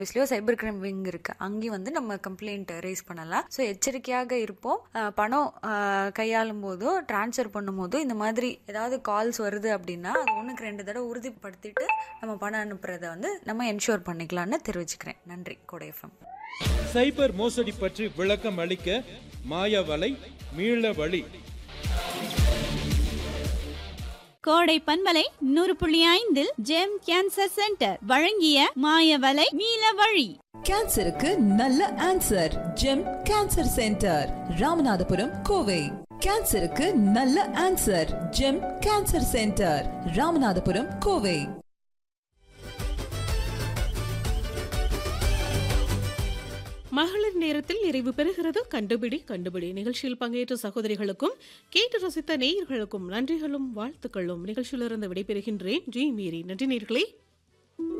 ஆஃபீஸ்லயோ cyber crime wing இருக்கு அங்கேயும் வந்து நம்ம கம்ப்ளைண்ட் ரைஸ் பண்ணலாம் ஸோ எச்சரிக்கையாக இருப்போம் அஹ் பணம் அஹ் கையாளும் போதோ டிரான்ஸ்ஃபர் பண்ணும் போதோ இந்த மாதிரி ஏதாவது கால்ஸ் வருது அப்படின்னா அது ஒன்றுக்கு ரெண்டு தடவை உறுதிப்படுத்திட்டு நம்ம பணம் அனுப்புறத வந்து நம்ம என்ஷூர் பண்ணிக்கலாம்னு தெரிவிச்சுக்கிறேன் நன்றி கோடை எஃப்எம் சைபர் மோசடி பற்றி விளக்கம் அளிக்க மாயவலை மீள வழி கோடை பண்பலை நூறு புள்ளி ஐந்தில் ஜெம் கேன்சர் சென்டர் வழங்கிய மாயவலை மீள வழி கேன்சருக்கு நல்ல answer gem cancer centre Ramanathapuram Kovai கேன்சருக்கு நல்ல answer gem cancer centre Ramanathapuram Kovai மகளிர் நேரத்தில் நிறைவு பெறுகிறது கண்டுபிடி கண்டுபிடி நிகழ்ச்சியில் பங்கேற்ற சகோதரிகளுக்கும் கேட்டு ரசித்த நேயர்களுக்கும் நன்றிகளும் வாழ்த்துக்களும் நிகழ்ச்சியிலிருந்து விடைபெறுகின்றேன் ஜி மீரி நன்றி நேயர்களே